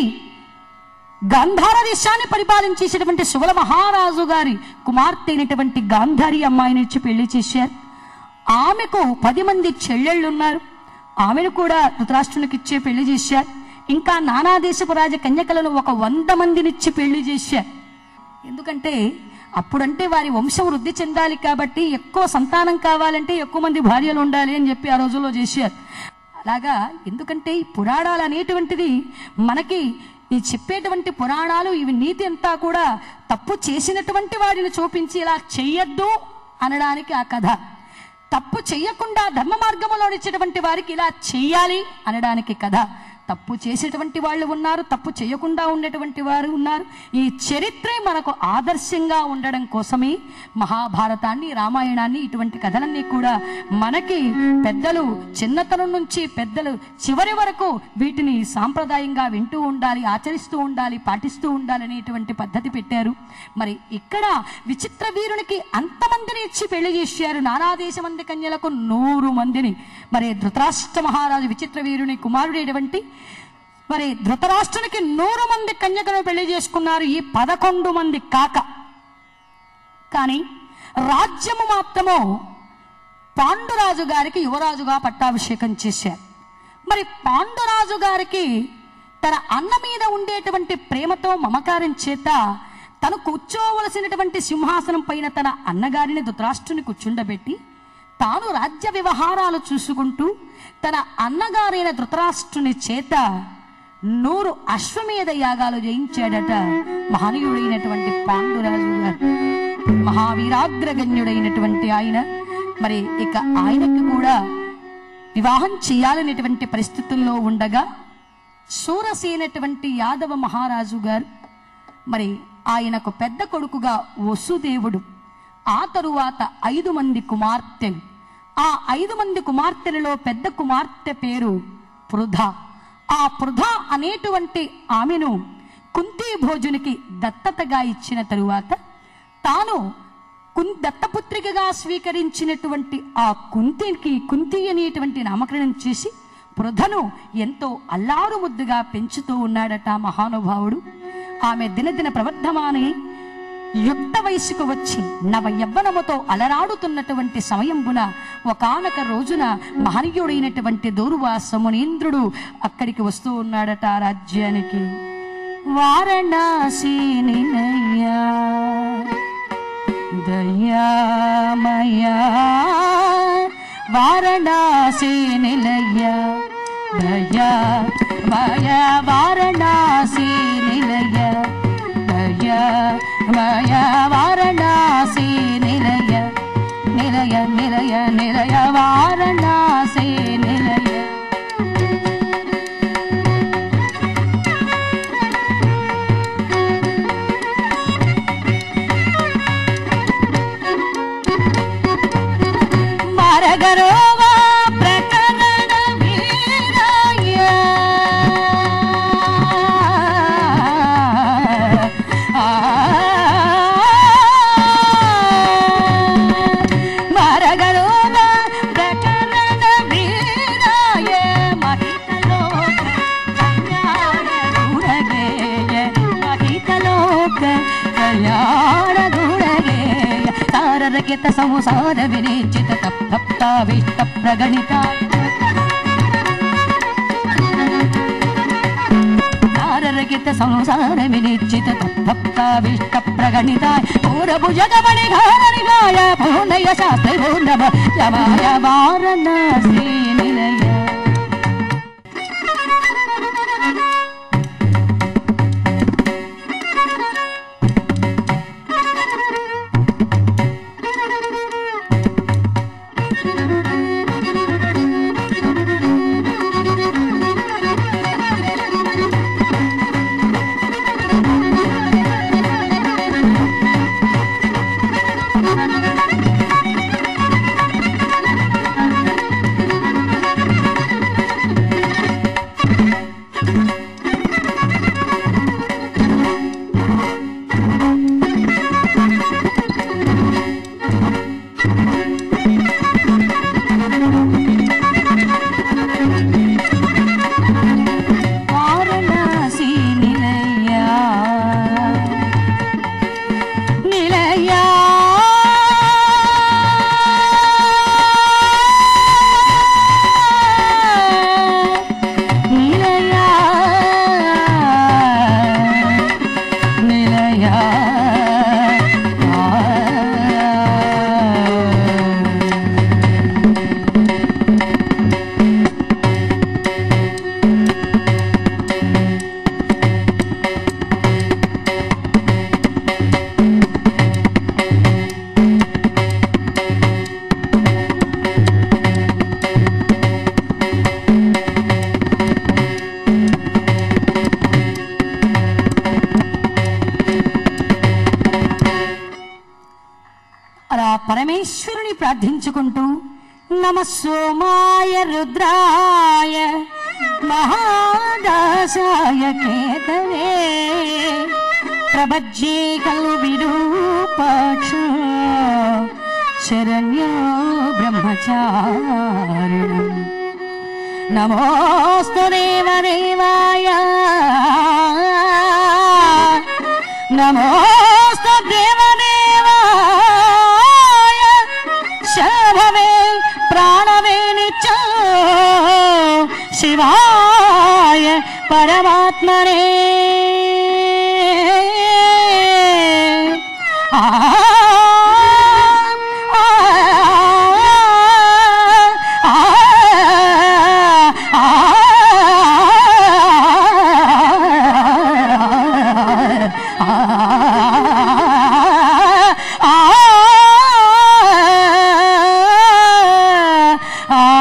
గాంధార దేశాన్ని పరిపాలించేసినటువంటి శువల మహారాజు గారి కుమార్తె అయినటువంటి గాంధారి అమ్మాయిని ఇచ్చి పెళ్లి చేశారు ఆమెకు పది మంది చెల్లెళ్ళు ఉన్నారు ఆమెను కూడా ధృతరాష్ట్రునికి ఇచ్చే పెళ్లి చేశారు ఇంకా నానా దేశపు రాజ కన్యకలను ఒక వంద మందినిచ్చి పెళ్లి చేశారు ఎందుకంటే అప్పుడంటే వారి వంశం వృద్ధి చెందాలి కాబట్టి ఎక్కువ సంతానం కావాలంటే ఎక్కువ మంది భార్యలు ఉండాలి అని చెప్పి ఆ రోజుల్లో చేశారు అలాగా ఎందుకంటే ఈ పురాణాలు అనేటువంటిది మనకి ఈ చెప్పేటువంటి పురాణాలు ఇవి నీతి అంతా కూడా తప్పు చేసినటువంటి వాడిని చూపించి ఇలా చెయ్యొద్దు అనడానికి ఆ కథ తప్పు చెయ్యకుండా ధర్మ మార్గంలో నడిచేటువంటి వారికి ఇలా చెయ్యాలి అనడానికి కథ తప్పు చేసేటువంటి వాళ్ళు ఉన్నారు తప్పు చేయకుండా ఉండేటువంటి వారు ఉన్నారు ఈ చరిత్రే మనకు ఆదర్శంగా ఉండడం కోసమే మహాభారతాన్ని రామాయణాన్ని ఇటువంటి కథలన్నీ కూడా మనకి పెద్దలు చిన్నతనం నుంచి పెద్దలు చివరి వరకు వీటిని సాంప్రదాయంగా వింటూ ఉండాలి ఆచరిస్తూ ఉండాలి పాటిస్తూ ఉండాలి అనేటువంటి పద్ధతి పెట్టారు మరి ఇక్కడ విచిత్ర వీరునికి అంతమందిని ఇచ్చి పెళ్లి చేశారు నానా దేశ మంది కన్యలకు నూరు మందిని మరి ధృతరాష్ట్ర మహారాజు విచిత్ర వీరుని కుమారుడైనటువంటి మరి ధృతరాష్ట్రునికి నూరు మంది కన్యకను పెళ్లి చేసుకున్నారు ఈ పదకొండు మంది కాక కానీ రాజ్యము మాత్రము పాండురాజు గారికి యువరాజుగా పట్టాభిషేకం చేశారు మరి పాండురాజు గారికి తన అన్న మీద ఉండేటువంటి ప్రేమతో మమకారం చేత తను కూర్చోవలసినటువంటి సింహాసనం పైన తన అన్నగారిని ధృతరాష్ట్రుని కూర్చుండబెట్టి తాను రాజ్య వ్యవహారాలు చూసుకుంటూ తన అన్నగారైన ధృతరాష్ట్రుని చేత నూరు అశ్వమేధ యాగాలు జయించాడట మహనీయుడైనటువంటి పాండురాజు గారు మహావీరాగ్రగణ్యుడైనటువంటి ఆయన మరి ఇక ఆయనకు కూడా వివాహం చేయాలనేటువంటి పరిస్థితుల్లో ఉండగా శూరసేనటువంటి యాదవ మహారాజు గారు మరి ఆయనకు పెద్ద కొడుకుగా వసుదేవుడు ఆ తరువాత ఐదు మంది కుమార్తెలు ఆ ఐదు మంది కుమార్తెలలో పెద్ద కుమార్తె పేరు పృథ ఆ పృథ అనేటువంటి ఆమెను కుంతి భోజునికి దత్తతగా ఇచ్చిన తరువాత తాను కున్ దత్తపుత్రికగా స్వీకరించినటువంటి ఆ కుంతికి కుంతి అనేటువంటి నామకరణం చేసి పృథను ఎంతో అల్లారు ముద్దుగా పెంచుతూ ఉన్నాడట ఆ మహానుభావుడు ఆమె దినదిన ప్రవర్ధమాని యుక్త వయసుకు వచ్చి నవ యవ్వనముతో అలరాడుతున్నటువంటి సమయంబున ఒకానొక రోజున మహనీయుడైనటువంటి దూర్వాస మునీంద్రుడు అక్కడికి వస్తూ ఉన్నాడట ఆ రాజ్యానికి వారణాసి నిలయ్యా దయామయా వారణాసి నిలయ దయా మయ వారణాసి నిలయ దయా మయ వారణాసి నిలయ నిలయ నిలయ నిలయ వారణాసి నిలయ మరగరోవా ప్రకరణ వీరాయ మరగరోవా ప్రకరణ వీరాయ మహితలోక కళ్యాణ గుణగేయ మహితలోక కళ్యాణ గుణగేయ తారరకిత సంసార వినిచిత తప్తావిష్ట ప్రగణిత తారరకిత సంసార వినిచిత తప్తావిష్ట ప్రగణిత పూరభు జగమణి ఘారణిగాయ పూర్ణయ శాస్త్ర పూర్ణమ యమాయ వారణాసి నిలయ వారణాసి నిలయ నిలయ నిలయ నిలయ అలా పరమేశ్వరుని ప్రార్థించుకుంటూ నమ సోమాయ రుద్రాయ మహాదాసాయ కేతవే ప్రభజ్యే కలు విరూపాక్ష శరణ్యో బ్రహ్మచారిణం నమోస్తు దేవదేవాయ నమోస్తు దేవదేవాయ శభవే ప్రాణవే నిత్య శివాయ పరమాత్మనే ఆ ఆ ఆ ఆ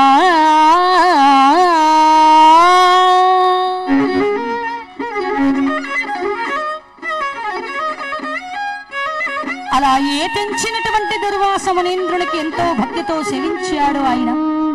ఆ ఏ తెంచినటువంటి దుర్వాస మునీంద్రునికి ఎంతో భక్తితో సేవించాడు ఆయన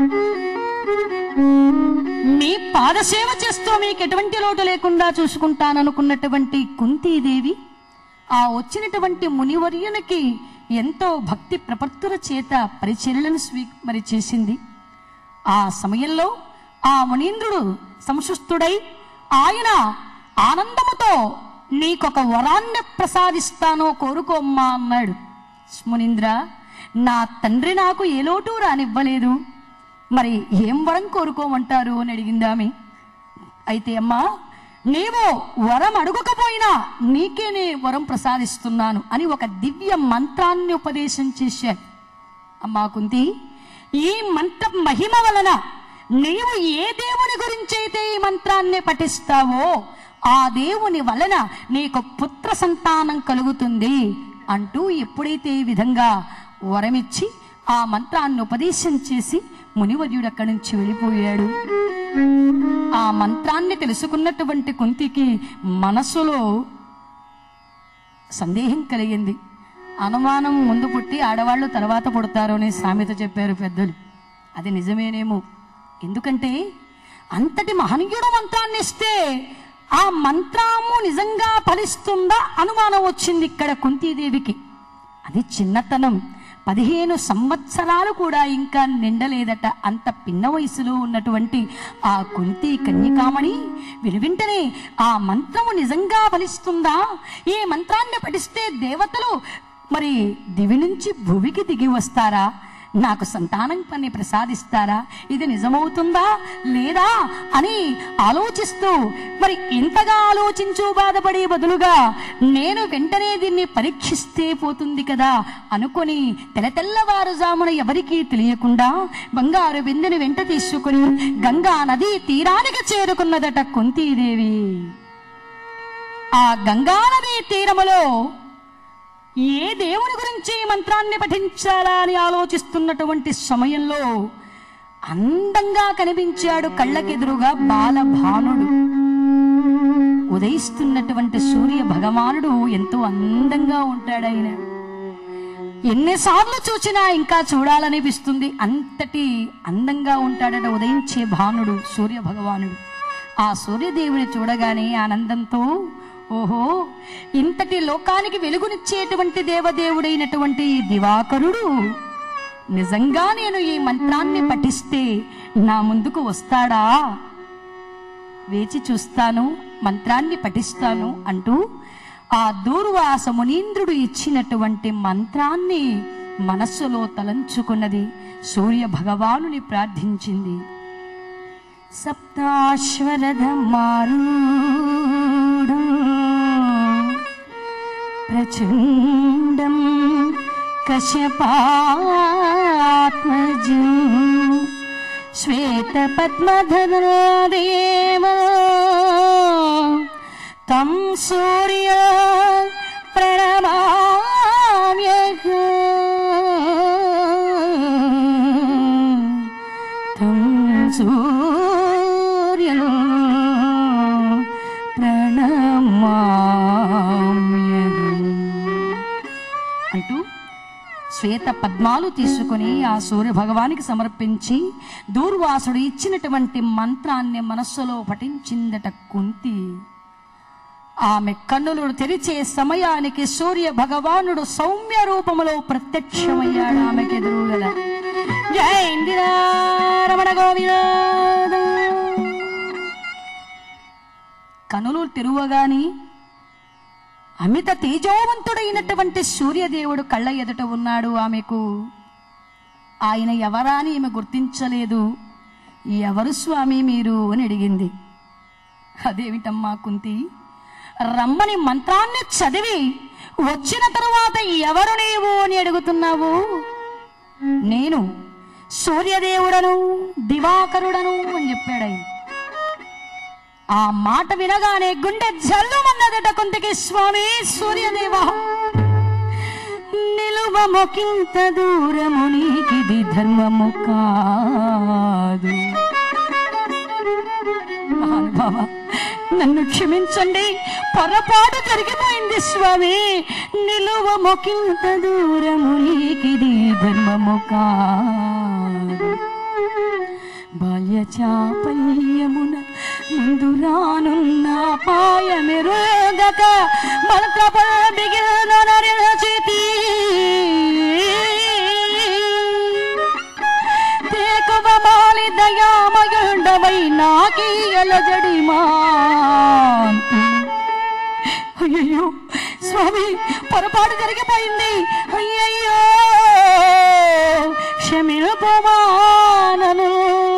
మీ పాదసేవ చేస్తూ మీకు ఎటువంటి లోటు లేకుండా చూసుకుంటాననుకున్నటువంటి కుంతీదేవి ఆ వచ్చినటువంటి మునివర్యునికి ఎంతో భక్తి ప్రపత్తుల చేత పరిచర్యలను స్వీ మరి చేసింది ఆ సమయంలో ఆ మునీంద్రుడు సంశుష్టుడై ఆయన ఆనందముతో నీకొక వరాన్ని ప్రసాదిస్తానో కోరుకోమ్మా అన్నాడు మునీంద్ర నా తండ్రి నాకు ఏ లోటు రానివ్వలేదు మరి ఏం వరం కోరుకోమంటారు అని అడిగింది ఆమె అయితే అమ్మా నీవు వరం అడుగకపోయినా నీకేనే వరం ప్రసాదిస్తున్నాను అని ఒక దివ్య మంత్రాన్ని ఉపదేశం చేశాడు అమ్మా కుంతి ఈ మంత్ర మహిమ వలన నీవు ఏ దేవుని గురించైతే ఈ మంత్రాన్ని పఠిస్తావో ఆ దేవుని వలన నీకు పుత్ర సంతానం కలుగుతుంది అంటూ ఎప్పుడైతే ఈ విధంగా వరమిచ్చి ఆ మంత్రాన్ని ఉపదేశం చేసి మునివర్యుడు అక్కడి నుంచి వెళ్ళిపోయాడు ఆ మంత్రాన్ని తెలుసుకున్నటువంటి కుంతికి మనసులో సందేహం కలిగింది అనుమానం ముందు పుట్టి ఆడవాళ్ళు తర్వాత పుడతారు అని సామెత చెప్పారు పెద్దలు అది నిజమేనేమో ఎందుకంటే అంతటి మహనీయుడు మంత్రాన్ని ఇస్తే ఆ మంత్రము నిజంగా ఫలిస్తుందా అనుమానం వచ్చింది ఇక్కడ కుంతీదేవికి అది చిన్నతనం పదిహేను సంవత్సరాలు కూడా ఇంకా నిండలేదట అంత పిన్న వయసులో ఉన్నటువంటి ఆ కుంతి కన్యకామణి విలువింటనే ఆ మంత్రము నిజంగా ఫలిస్తుందా ఈ మంత్రాన్ని పఠిస్తే దేవతలు మరి దివి నుంచి భూమికి దిగి వస్తారా నాకు సంతానం పని ప్రసాదిస్తారా ఇది నిజమవుతుందా లేదా అని ఆలోచిస్తూ మరి ఇంతగా ఆలోచించు బాధపడే బదులుగా నేను వెంటనే దీన్ని పరీక్షిస్తే పోతుంది కదా అనుకొని తెల్ల తెల్లవారుజామున ఎవరికీ తెలియకుండా బంగారు బిందెని వెంట తీసుకుని గంగా నదీ తీరానికి చేరుకున్నదట కుంతీదేవి ఆ గంగా నదీ తీరములో ఏ దేవుని గురించి ఈ మంత్రాన్ని పఠించాలా అని ఆలోచిస్తున్నటువంటి సమయంలో అందంగా కనిపించాడు కళ్ళకెదురుగా బాలభానుడు ఉదయిస్తున్నటువంటి సూర్య భగవానుడు ఎంతో అందంగా ఉంటాడు ఆయన ఎన్నిసార్లు చూసినా ఇంకా చూడాలనిపిస్తుంది అంతటి అందంగా ఉంటాడట ఉదయించే భానుడు సూర్య భగవానుడు ఆ సూర్యదేవుని చూడగానే ఆనందంతో ఓహో ఇంతటి లోకానికి వెలుగునిచ్చేటువంటి దేవదేవుడైనటువంటి ఈ దివాకరుడు నిజంగా నేను ఈ మంత్రాన్ని పఠిస్తే నా ముందుకు వస్తాడా వేచి చూస్తాను మంత్రాన్ని పఠిస్తాను అంటూ ఆ దూర్వాస మునీంద్రుడు ఇచ్చినటువంటి మంత్రాన్ని మనస్సులో తలంచుకున్నది సూర్య భగవానుని ప్రార్థించింది సప్తాశ్వరథమారూఢం ప్రచండం కశ్యపాత్మజం శ్వేతపద్మధరాదేవ తం సూర్య ప్రణమామ్యహం తం సూర్యం ప్రణమామ్యహం అంటూ శ్వేత పద్మాలు తీసుకుని ఆ సూర్య భగవానికి సమర్పించి దూర్వాసుడు ఇచ్చినటువంటి మంత్రాన్ని మనస్సులో పఠించిందట కుంతి ఆమె కన్నులు తెరిచే సమయానికి సూర్య భగవానుడు సౌమ్య రూపములో ప్రత్యక్షమయ్యాడు ఆమెకి ఎదురుగల జై ఇందిరారమణ గోవింద కనులు తెరువగాని అమిత తేజోవంతుడైనటువంటి సూర్యదేవుడు కళ్ళ ఎదుట ఉన్నాడు ఆమెకు ఆయన ఎవరా అని ఈమె గుర్తించలేదు ఎవరు స్వామి మీరు అని అడిగింది అదేమిటమ్మా కుంతి రమ్మని మంత్రాన్ని చదివి వచ్చిన తరువాత ఎవరు నీవు అని అడుగుతున్నావు నేను సూర్యదేవుడను దివాకరుడను అని చెప్పాడు ఆయన ఆ మాట వినగానే గుండె జల్లుమన్నదట కుంతికి స్వామి సూర్యదేవ నిలువముకింత దూరము నీకిది ధర్మము కాదు మహానుభావ నన్ను క్షమించండి పొరపాటు జరిగిపోయింది స్వామి నిలువ మొకింత దూరము నీకిది ధర్మము కాదు బాల్య చాపల్యమున ముందు రానున్న పాయమెరుగక మంత్రప బిగిన నరచితి తేకువ మాలి దయామయుండవై నాకీయల జడిమా అయ్యయ్యో స్వామి పొరపాటు జరిగిపోయింది అయ్యయ్యో క్షమిపోవానను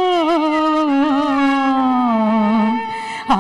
ఆ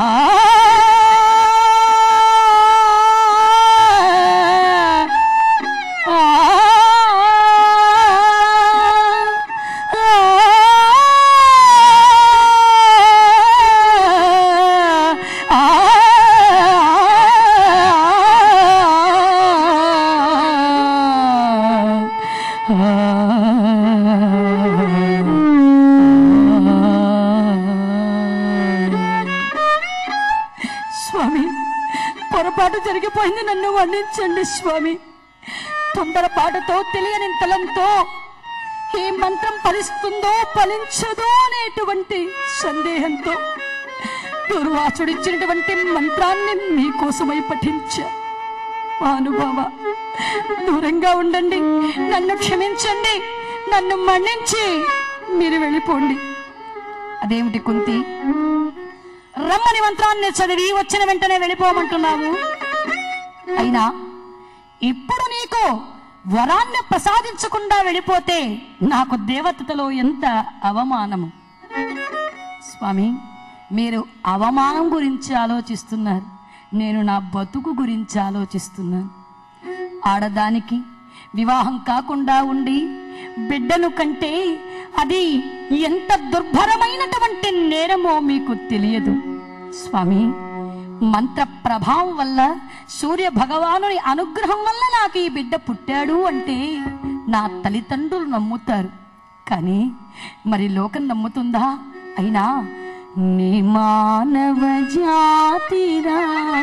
స్వామి పొరపాటు జరిగిపోయింది నన్ను వండించండి స్వామి తొందరపాటుతో తెలియని తలంతో ఈ మంత్రం ఫలిస్తుందో ఫలించదో అనేటువంటి సందేహంతో దుర్వాసుడిచ్చినటువంటి మంత్రాన్ని మీకోసమై పఠించా అనుభవ దూరంగా ఉండండి నన్ను క్షమించండి నన్ను మన్నించి మీరు వెళ్ళిపోండి అదేమిటి కుంతి రమ్మని మంత్రాన్ని చదివి వచ్చిన వెంటనే వెళ్ళిపోమంటున్నావు అయినా ఇప్పుడు నీకు వరాన్ని ప్రసాదించకుండా వెళ్ళిపోతే నాకు దేవతలో ఎంత అవమానము స్వామి మీరు అవమానం గురించి ఆలోచిస్తున్నారు నేను నా బతుకు గురించి ఆలోచిస్తున్నాను ఆడదానికి వివాహం కాకుండా ఉండి బిడ్డను కంటే అది ఎంత దుర్భరమైనటువంటి నేరమో మీకు తెలియదు స్వామి మంత్ర ప్రభావం వల్ల సూర్య భగవానుని అనుగ్రహం వల్ల నాకు ఈ బిడ్డ పుట్టాడు అంటే నా తల్లిదండ్రులు నమ్ముతారు కానీ మరి లోకం నమ్ముతుందా అయినా నీ మానవ జాతిరాన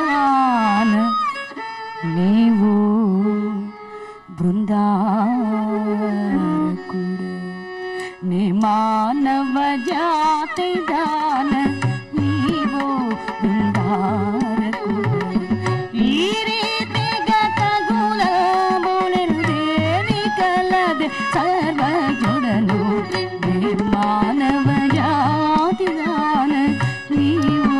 నీవు బృందారకుడు నీ మానవ జాతి దాన నీవు బృందారకుడు ఈ రీతిగా తగులములెందేని కలది సర్వజుడను నీ మానవ జాతి దాన నీవు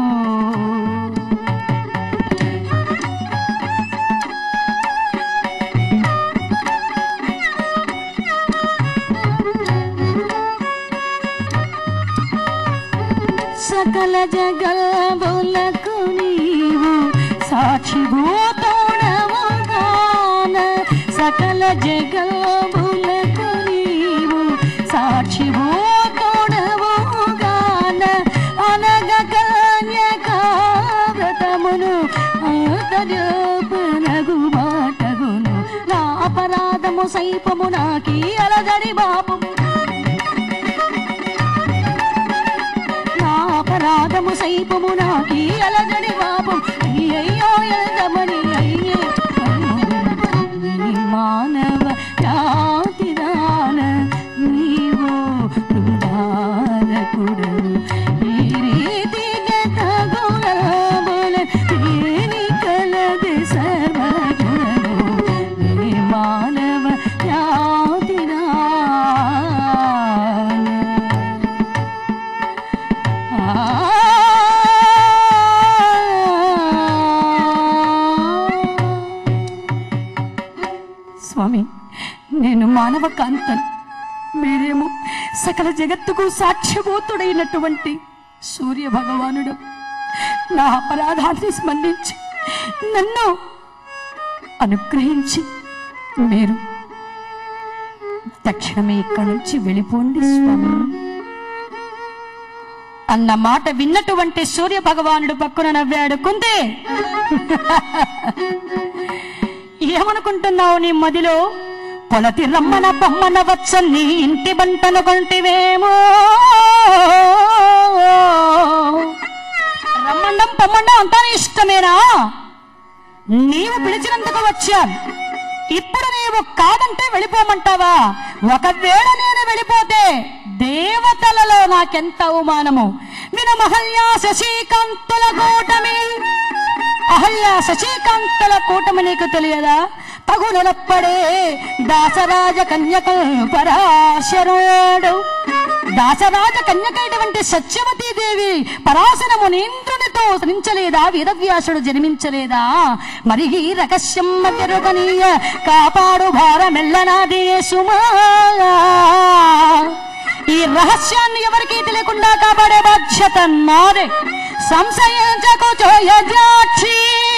సకల జగల్బులకు నీవు సాక్షి భూతోడవుగాన సకల జగల్బులకు నీవు సాక్షి భూతోడవుగాన అనగ కన్యకావ్రతమును అంతర్యోపనగు మాటగును నా అపరాధము సైపము నాకీ అలజడి బాపము నా అపరాధము సైపము నాకి అలజడి పాపం అయ్యయ్యో ఎలదమని అయ్యే నీ మానవ జాతిదాన నీవు బృందారకుడు ఈ రీతిగా తగులబుల దేని కలది సర్వగుణము నీ మానవ జాతిదాన స్వామి నేను మానవ కాంతను మీరేమో సకల జగత్తుకు సాక్ష్యభూతుడైనటువంటి సూర్య భగవానుడు నా అపరాధాన్ని స్మరించి నన్ను అనుగ్రహించి మీరు తక్షణమే ఇక్కడి నుంచి వెళ్ళిపోండి స్వామి అన్న మాట విన్నటువంటి సూర్య భగవానుడు పక్కన నవ్వాడు కుందే ఏమనుకుంటున్నావు నీ మదిలో పొలతి రమ్మన బొమ్మన వచ్చ నీ ఇంటి బంటను కొంటివేమో రమ్మండం పొమ్మ నీవు పిలిచినందుకు వచ్చాను ఇప్పుడు నీవు కాదంటే వెళ్ళిపోమంటావా ఒకవేళ నేను వెళ్ళిపోతే దేవతలలో నాకెంత అవమానము విను మహల్యా శశికాంతుల కూటమి అహల్య శశికాంతుల కూటమి నీకు తెలియదా తగు నిలప్పడే దాసరాజ కన్యక పరాశరుడు దాసరాజ కన్యకైనటువంటి సత్యవతీ దేవి పరాశర మునీంద్రునితో శ్రించలేదా వేదవ్యాసుడు జన్మించలేదా మరి ఈ రహస్యం తెరుగనీయ కాపాడు భారమెల్లనాదే సుమా ఈ రహస్యాన్ని ఎవరికీ తెలియకుండా కాపాడే బాధ్యత నాదే సంశయించకు చోయజాక్షి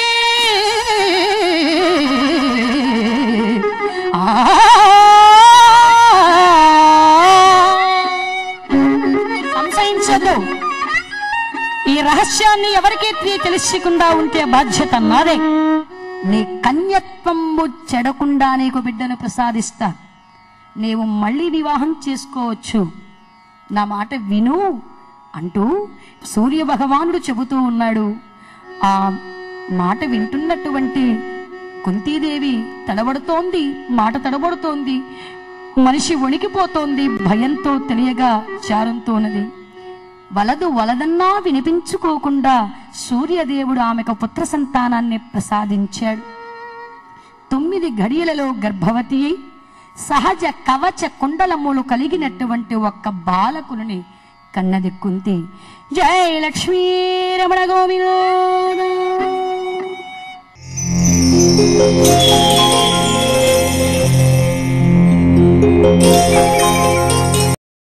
సంశయించదు ఈ రహస్యాన్ని ఎవరికీ తె- తెలియకుండా ఉంటే బాధ్యత నాదే నీ కన్యత్వము చెడకుండా నీకు బిడ్డను ప్రసాదిస్తా నీవు మళ్ళీ వివాహం చేసుకోవచ్చు నా మాట విను అంటూ సూర్య భగవానుడు చెబుతూ ఉన్నాడు ఆ మాట వింటున్నటువంటి కుంతీదేవి తడబడుతోంది మాట తడబడుతోంది మనిషి వణికిపోతోంది భయంతో తెలియగా చారుతోన్నది వలదు వలదన్నా వినిపించుకోకుండా సూర్యదేవుడు ఆమెకు పుత్ర సంతానాన్ని ప్రసాదించాడు తొమ్మిది గడియలలో గర్భవతి అయి సహజ కవచ కుండలములు కలిగినటువంటి ఒక్క బాలకుని కన్నది కుంతి జై లక్ష్మీ రమణ గోవింద
Thank